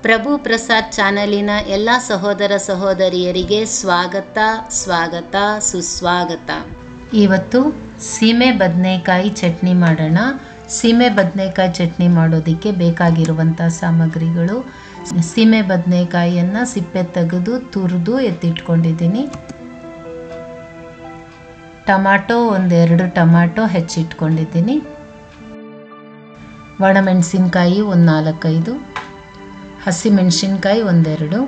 ಪ್ರಭು ಪ್ರಸಾದ್ ಚಾನಲಿನ ಎಲ್ಲ ಸಹೋದರ ಸಹೋದರಿಯರಿಗೆ ಸ್ವಾಗತ ಸ್ವಾಗತ ಸುಸ್ವಾಗತ ಇವತ್ತು ಸೀಮೆ ಬದನೆಕಾಯಿ ಚಟ್ನಿ ಮಾಡೋಣ ಸೀಮೆ ಬದನೆಕಾಯಿ ಚಟ್ನಿ ಮಾಡೋದಕ್ಕೆ ಬೇಕಾಗಿರುವಂಥ ಸಾಮಗ್ರಿಗಳು ಸೀಮೆ ಬದನೆಕಾಯಿಯನ್ನು ಸಿಪ್ಪೆ ತೆಗೆದು ತುರಿದು ಎತ್ತಿಟ್ಕೊಂಡಿದ್ದೀನಿ ಟಮಾಟೊ ಒಂದೆರಡು ಟಮಾಟೊ ಹೆಚ್ಚಿಟ್ಕೊಂಡಿದ್ದೀನಿ ಒಣಮೆಣಸಿನ್ಕಾಯಿ ಒಂದು ನಾಲ್ಕೈದು ಹಸಿಮೆಣಸಿನ್ಕಾಯಿ ಒಂದೆರಡು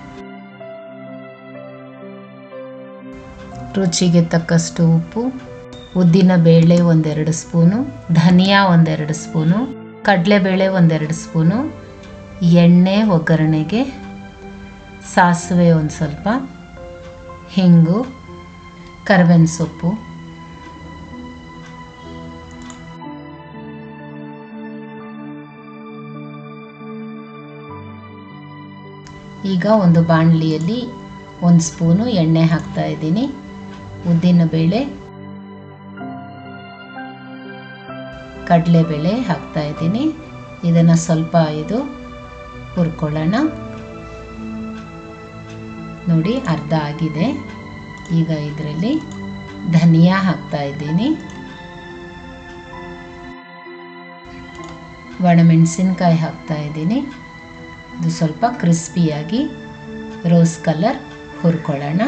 ರುಚಿಗೆ ತಕ್ಕಷ್ಟು ಉಪ್ಪು ಉದ್ದಿನ ಬೇಳೆ ಒಂದೆರಡು ಸ್ಪೂನು ಧನಿಯಾ ಒಂದೆರಡು ಸ್ಪೂನು ಕಡಲೆಬೇಳೆ ಒಂದೆರಡು ಸ್ಪೂನು ಎಣ್ಣೆ ಒಗ್ಗರಣೆಗೆ ಸಾಸಿವೆ ಒಂದು ಸ್ವಲ್ಪ ಹಿಂಗು ಕರ್ಬೇವಿನ ಸೊಪ್ಪು ಈಗ ಒಂದು ಬಾಣಲಿಯಲ್ಲಿ ಒಂದು ಸ್ಪೂನು ಎಣ್ಣೆ ಹಾಕ್ತಾ ಇದ್ದೀನಿ ಉದ್ದಿನ ಬೇಳೆ ಕಡಲೆಬೇಳೆ ಹಾಕ್ತಾ ಇದ್ದೀನಿ ಇದನ್ನು ಸ್ವಲ್ಪ ಇದು ಹುರ್ಕೊಳ್ಳೋಣ ನೋಡಿ ಅರ್ಧ ಆಗಿದೆ ಈಗ ಇದರಲ್ಲಿ ಧನಿಯಾ ಹಾಕ್ತಾ ಇದ್ದೀನಿ ಒಣಮೆಣಸಿನ್ಕಾಯಿ ಹಾಕ್ತಾ ಇದ್ದೀನಿ ಇದು ಸ್ವಲ್ಪ ಕ್ರಿಸ್ಪಿಯಾಗಿ ರೋಸ್ ಕಲರ್ ಹುರ್ಕೊಳ್ಳೋಣ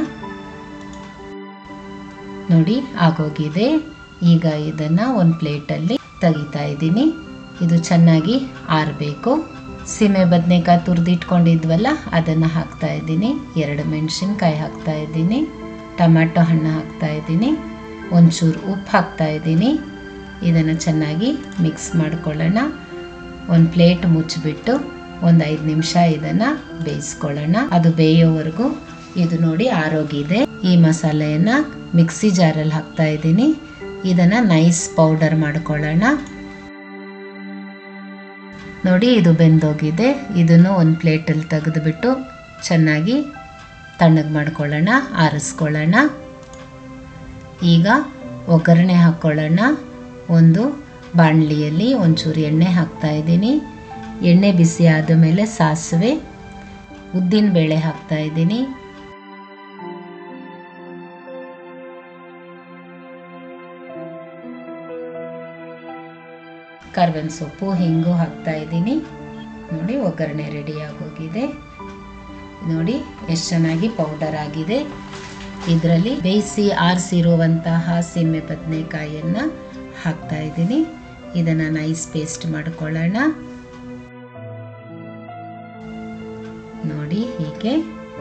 ನೋಡಿ ಆಗೋಗಿದೆ ಈಗ ಇದನ್ನು ಒಂದು ಪ್ಲೇಟಲ್ಲಿ ತೆಗಿತಾ ಇದ್ದೀನಿ ಇದು ಚೆನ್ನಾಗಿ ಆರಬೇಕು ಸೀಮೆ ಬದನೆಕಾಯಿ ತುರಿದಿಟ್ಕೊಂಡಿದ್ವಲ್ಲ ಅದನ್ನು ಹಾಕ್ತಾ ಇದ್ದೀನಿ ಎರಡು ಮೆಣಸಿನ್ಕಾಯಿ ಹಾಕ್ತಾ ಇದ್ದೀನಿ ಟೊಮ್ಯಾಟೊ ಹಣ್ಣು ಹಾಕ್ತಾ ಇದ್ದೀನಿ ಒಂಚೂರು ಉಪ್ಪು ಹಾಕ್ತಾ ಇದ್ದೀನಿ ಇದನ್ನು ಚೆನ್ನಾಗಿ ಮಿಕ್ಸ್ ಮಾಡ್ಕೊಳ್ಳೋಣ ಒಂದು ಪ್ಲೇಟ್ ಮುಚ್ಚಿಬಿಟ್ಟು ಒಂದು ಐದು ನಿಮಿಷ ಇದನ್ನು ಬೇಯಿಸ್ಕೊಳ್ಳೋಣ ಅದು ಬೇಯೋವರೆಗೂ ಇದು ನೋಡಿ ಆರೋಗಿದೆ ಈ ಮಸಾಲೆಯನ್ನು ಮಿಕ್ಸಿ ಜಾರಲ್ಲಿ ಹಾಕ್ತಾ ಇದ್ದೀನಿ ಇದನ್ನು ನೈಸ್ ಪೌಡರ್ ಮಾಡ್ಕೊಳ್ಳೋಣ ನೋಡಿ ಇದು ಬೆಂದೋಗಿದೆ ಇದನ್ನು ಒಂದು ಪ್ಲೇಟಲ್ಲಿ ತೆಗೆದುಬಿಟ್ಟು ಚೆನ್ನಾಗಿ ತಣ್ಣಗೆ ಮಾಡ್ಕೊಳ್ಳೋಣ ಆರಿಸ್ಕೊಳ್ಳೋಣ ಈಗ ಒಗ್ಗರಣೆ ಹಾಕ್ಕೊಳ್ಳೋಣ ಒಂದು ಬಾಣಲಿಯಲ್ಲಿ ಒಂಚೂರು ಎಣ್ಣೆ ಹಾಕ್ತಾ ಇದ್ದೀನಿ ಎಣ್ಣೆ ಬಿಸಿ ಆದ ಮೇಲೆ ಸಾಸಿವೆ ಉದ್ದಿನ ಬೇಳೆ ಹಾಕ್ತಾ ಇದ್ದೀನಿ ಕರ್ಬೇವಿನ ಸೊಪ್ಪು ಹಿಂಗು ಹಾಕ್ತಾ ಇದ್ದೀನಿ ನೋಡಿ ಒಗ್ಗರಣೆ ರೆಡಿ ಆಗೋಗಿದೆ ನೋಡಿ ಎಷ್ಟು ಚೆನ್ನಾಗಿ ಪೌಡರ್ ಆಗಿದೆ ಇದರಲ್ಲಿ ಬೇಯಿಸಿ ಆರಿಸಿರುವಂತಹ ಸೀಮೆ ಬದನೆಕಾಯಿಯನ್ನು ಹಾಕ್ತಾ ಇದ್ದೀನಿ ಇದನ್ನು ನೈಸ್ ಪೇಸ್ಟ್ ಮಾಡ್ಕೊಳ್ಳೋಣ ನೋಡಿ ಹೀಗೆ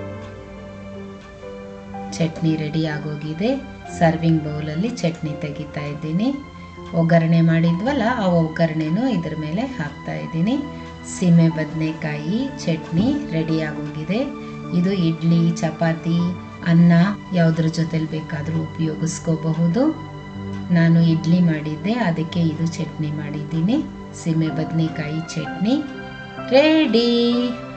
ಚಟ್ನಿ ರೆಡಿ ಆಗೋಗಿದೆ ಸರ್ವಿಂಗ್ ಬೌಲಲ್ಲಿ ಚಟ್ನಿ ತೆಗಿತಾ ಇದ್ದೀನಿ ಒಗ್ಗರಣೆ ಮಾಡಿದ್ವಲ್ಲ ಆ ಒಗ್ಗರಣೆನೂ ಇದ್ರ ಮೇಲೆ ಹಾಕ್ತಾ ಇದ್ದೀನಿ ಸೀಮೆ ಬದನೆಕಾಯಿ ಚಟ್ನಿ ರೆಡಿ ಆಗೋಗಿದೆ ಇದು ಇಡ್ಲಿ ಚಪಾತಿ ಅನ್ನ ಯಾವುದ್ರ ಜೊತೆಲಿ ಬೇಕಾದರೂ ಉಪಯೋಗಿಸ್ಕೋಬಹುದು ನಾನು ಇಡ್ಲಿ ಮಾಡಿದ್ದೆ ಅದಕ್ಕೆ ಇದು ಚಟ್ನಿ ಮಾಡಿದ್ದೀನಿ ಸೀಮೆ ಬದನೆಕಾಯಿ ಚಟ್ನಿ ರೆಡಿ